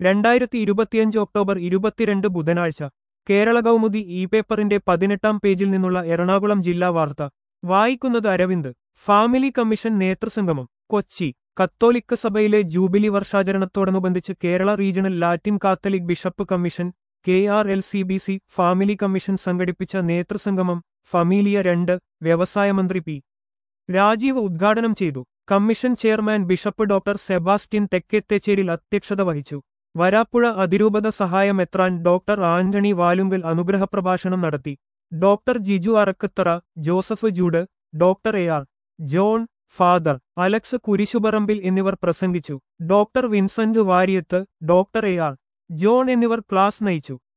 രണ്ടായിരത്തി ഇരുപത്തിയഞ്ച് ഒക്ടോബർ ഇരുപത്തിരണ്ട് ബുധനാഴ്ച കേരള കൗമുദി ഇ പേപ്പറിന്റെ പതിനെട്ടാം പേജിൽ നിന്നുള്ള എറണാകുളം ജില്ലാ വാർത്ത വായിക്കുന്നത് അരവിന്ദ് ഫാമിലി കമ്മീഷൻ നേതൃസംഗമം കൊച്ചി കത്തോലിക്ക സഭയിലെ ജൂബിലി വർഷാചരണത്തോടനുബന്ധിച്ച് Kerala regional Latin Catholic bishop commission K R L C B C family commission സംഘടിപ്പിച്ച നേതൃസംഗമം ഫമീലിയ രണ്ട് വ്യവസായ മന്ത്രി പി രാജീവ് ഉദ്ഘാടനം ചെയ്തു commission chairman bishop doctor Sebastian Thekkethecheril അധ്യക്ഷത വഹിച്ചു വരാപ്പുഴ അതിരൂപത സഹായമെത്രാൻ ഡോക്ടർ ആന്റണി വാലുങ്കൽ അനുഗ്രഹപ്രഭാഷണം നടത്തി doctor Jiju Arakkathara Joseph Jude doctor A R John father Alex Kurisuparambil എന്നിവർ പ്രസംഗിച്ചു doctor Vincent Variyath doctor A R John എന്നിവർ ക്ലാസ് നയിച്ചു